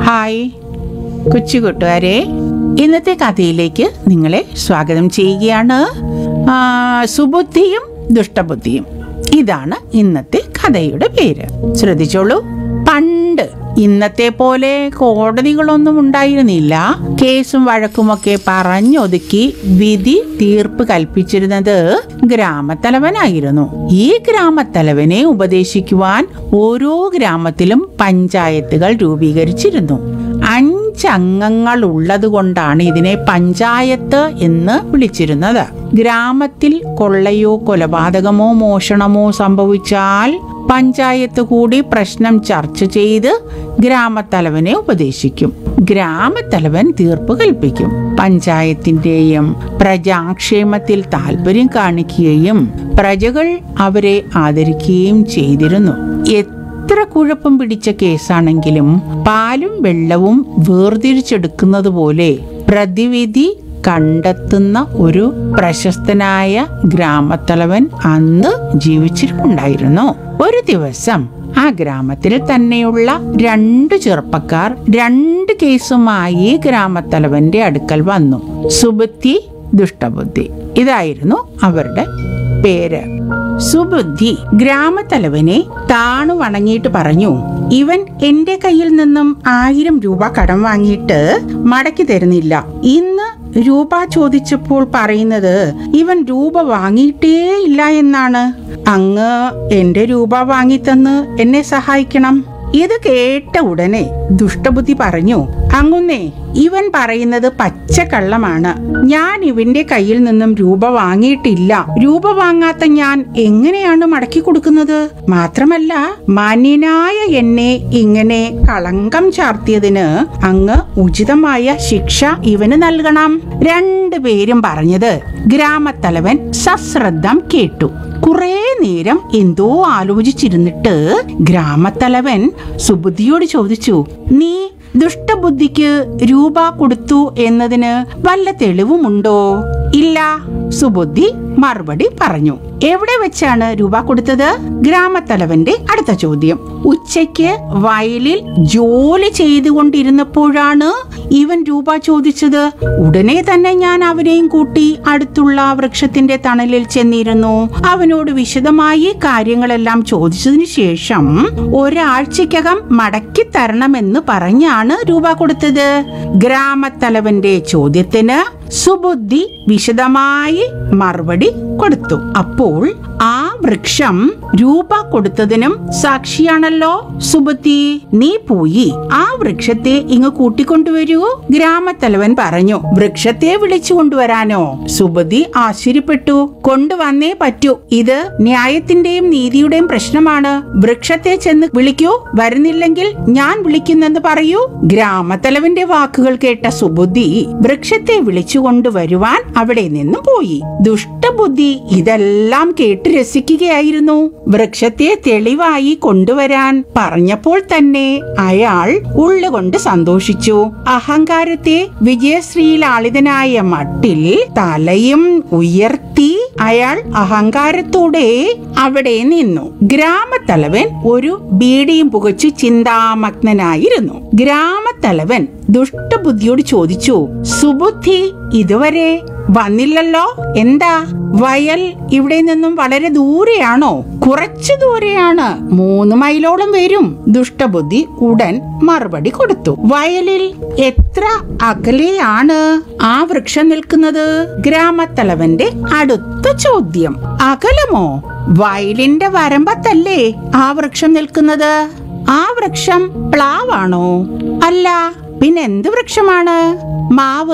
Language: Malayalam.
ഹായ് കൊച്ചു കൂട്ടുകാരെ ഇന്നത്തെ കഥയിലേക്ക് നിങ്ങളെ സ്വാഗതം ചെയ്യുകയാണ് ആ, സുബുദ്ധിയും ദുഷ്ടബുദ്ധിയും ഇതാണ് ഇന്നത്തെ കഥയുടെ പേര് ശ്രദ്ധിച്ചോളൂ പണ്ട് ഇന്നത്തെ പോലെ കോടതികളൊന്നും ഉണ്ടായിരുന്നില്ല കേസും വഴക്കുമൊക്കെ പറഞ്ഞൊതുക്കി വിധി തീർപ്പ് കൽപ്പിച്ചിരുന്നത് ഗ്രാമത്തലവനായിരുന്നു ഈ ഗ്രാമത്തലവനെ ഉപദേശിക്കുവാൻ ഓരോ ഗ്രാമത്തിലും പഞ്ചായത്തുകൾ രൂപീകരിച്ചിരുന്നു അഞ്ചംഗങ്ങൾ ഉള്ളത് കൊണ്ടാണ് ഇതിനെ പഞ്ചായത്ത് എന്ന് വിളിച്ചിരുന്നത് ഗ്രാമത്തിൽ കൊള്ളയോ കൊലപാതകമോ മോഷണമോ സംഭവിച്ചാൽ പഞ്ചായത്ത് കൂടി പ്രശ്നം ചർച്ച ചെയ്ത് ഗ്രാമത്തലവനെ ഉപദേശിക്കും ഗ്രാമത്തലവൻ തീർപ്പ് കൽപ്പിക്കും പഞ്ചായത്തിന്റെയും പ്രജാക്ഷേമത്തിൽ താല്പര്യം കാണിക്കുകയും പ്രജകൾ അവരെ ആദരിക്കുകയും ചെയ്തിരുന്നു എത്ര കുഴപ്പം പിടിച്ച കേസാണെങ്കിലും പാലും വെള്ളവും വേർതിരിച്ചെടുക്കുന്നത് പോലെ പ്രതിവിധി കണ്ടെത്തുന്ന ഒരു പ്രശസ്തനായ ഗ്രാമത്തലവൻ അന്ന് ജീവിച്ചിട്ടുണ്ടായിരുന്നു ഒരു ദിവസം ആ ഗ്രാമത്തിൽ തന്നെയുള്ള രണ്ട് ചെറുപ്പക്കാർ രണ്ട് കേസുമായി ഗ്രാമത്തലവന്റെ അടുക്കൽ വന്നു സുബുദ്ധി ദുഷ്ടബുദ്ധി ഇതായിരുന്നു അവരുടെ പേര് സുബുദ്ധി ഗ്രാമത്തലവനെ താണു വണങ്ങിയിട്ട് പറഞ്ഞു ഇവൻ എന്റെ കയ്യിൽ നിന്നും ആയിരം രൂപ കടം വാങ്ങിയിട്ട് മടക്കി തരുന്നില്ല ഇന്ന് രൂപ ചോദിച്ചപ്പോൾ പറയുന്നത് ഇവൻ രൂപ വാങ്ങിയിട്ടേ ഇല്ല എന്നാണ് അങ്ങ് എന്റെ രൂപ വാങ്ങിത്തന്ന് എന്നെ സഹായിക്കണം ഇത് കേട്ട ഉടനെ ദുഷ്ടബുദ്ധി പറഞ്ഞു അങ്ങുന്നേ ഇവൻ പറയുന്നത് പച്ചക്കള്ളമാണ് ഞാൻ ഇവന്റെ കയ്യിൽ നിന്നും രൂപ വാങ്ങിയിട്ടില്ല രൂപ വാങ്ങാത്ത ഞാൻ എങ്ങനെയാണ് മടക്കി കൊടുക്കുന്നത് മാത്രമല്ല മാന്യനായ എന്നെ ഇങ്ങനെ കളങ്കം ചാർത്തിയതിന് അങ്ങ് ഉചിതമായ ശിക്ഷ ഇവന് നൽകണം രണ്ടുപേരും പറഞ്ഞത് ഗ്രാമത്തലവൻ സശ്രദ്ധം കേട്ടു കുറേ നേരം എന്തോ ആലോചിച്ചിരുന്നിട്ട് ഗ്രാമത്തലവൻ സുബുദ്ധിയോട് ചോദിച്ചു നീ ദുഷ്ടബുദ്ധിക്ക് രൂപ കൊടുത്തു എന്നതിന് വല്ല തെളിവുമുണ്ടോ ഇല്ല സുബുദ്ധി മറുപടി പറഞ്ഞു എവിടെ വെച്ചാണ് രൂപ കൊടുത്തത് ഗ്രാമത്തലവന്റെ അടുത്ത ചോദ്യം ഉച്ചയ്ക്ക് വയലിൽ ജോലി ചെയ്തുകൊണ്ടിരുന്നപ്പോഴാണ് ഇവൻ രൂപ ചോദിച്ചത് ഉടനെ തന്നെ ഞാൻ അവനെയും കൂട്ടി അടുത്തുള്ള വൃക്ഷത്തിന്റെ തണലിൽ ചെന്നിരുന്നു അവനോട് വിശദമായി കാര്യങ്ങളെല്ലാം ചോദിച്ചതിനു ശേഷം ഒരാഴ്ചക്കകം മടക്കി തരണമെന്ന് പറഞ്ഞാണ് രൂപ കൊടുത്തത് ഗ്രാമത്തലവന്റെ ചോദ്യത്തിന് സുബുദ്ധി വിശദമായി മറുപടി കൊടുത്തു അപ്പോൾ ആ വൃക്ഷം രൂപ കൊടുത്തതിനും സാക്ഷിയാണല്ലോ സുബുദ്ധി നീ പോയി ആ വൃക്ഷത്തെ ഇങ്ങ് കൂട്ടിക്കൊണ്ടുവരൂ ഗ്രാമത്തലവൻ പറഞ്ഞു വൃക്ഷത്തെ വിളിച്ചു കൊണ്ടുവരാനോ സുബുദ്ധി ആശ്ചര്യപ്പെട്ടു കൊണ്ടുവന്നേ പറ്റൂ ഇത് ന്യായത്തിന്റെയും നീതിയുടെയും പ്രശ്നമാണ് വൃക്ഷത്തെ ചെന്ന് വിളിക്കൂ വരുന്നില്ലെങ്കിൽ ഞാൻ വിളിക്കുന്നെന്ന് പറയൂ ഗ്രാമത്തലവന്റെ വാക്കുകൾ കേട്ട സുബുദ്ധി വൃക്ഷത്തെ വിളിച്ചു കൊണ്ടുവരുവാൻ അവിടെ നിന്ന് പോയി ദുഷ്ടബുദ്ധി ഇതെല്ലാം കേട്ട് രസിക്കുകയായിരുന്നു വൃക്ഷത്തെ തെളിവായി കൊണ്ടുവരാൻ പറഞ്ഞപ്പോൾ തന്നെ അയാൾ ഉള്ളുകൊണ്ട് സന്തോഷിച്ചു അഹങ്കാരത്തെ വിജയശ്രീലാളിതനായ മട്ടിൽ തലയും ഉയർത്തി അയാൾ അഹങ്കാരത്തോടെ അവിടെ നിന്നു ഗ്രാമത്തലവൻ ഒരു ബീഡിയും പുകച്ചു ചിന്താമഗ്നനായിരുന്നു ഗ്രാമത്തലവൻ ദുഷ്ടബുദ്ധിയോട് ചോദിച്ചു സുബുദ്ധി ഇതുവരെ വന്നില്ലല്ലോ എന്താ വയൽ ഇവിടെ നിന്നും വളരെ ദൂരെയാണോ കുറച്ചു ദൂരെയാണ് മൂന്ന് മൈലോളം വരും ദുഷ്ടബുദ്ധി ഉടൻ മറുപടി കൊടുത്തു വയലിൽ എത്ര അകലെയാണ് ആ വൃക്ഷം നിൽക്കുന്നത് ഗ്രാമത്തലവന്റെ അടുത്ത ചോദ്യം അകലമോ വയലിന്റെ വരമ്പത്തല്ലേ ആ വൃക്ഷം നിൽക്കുന്നത് ആ വൃക്ഷം പ്ലാവാണോ അല്ല പിന്നെ എന്ത് വൃക്ഷമാണ് മാവ്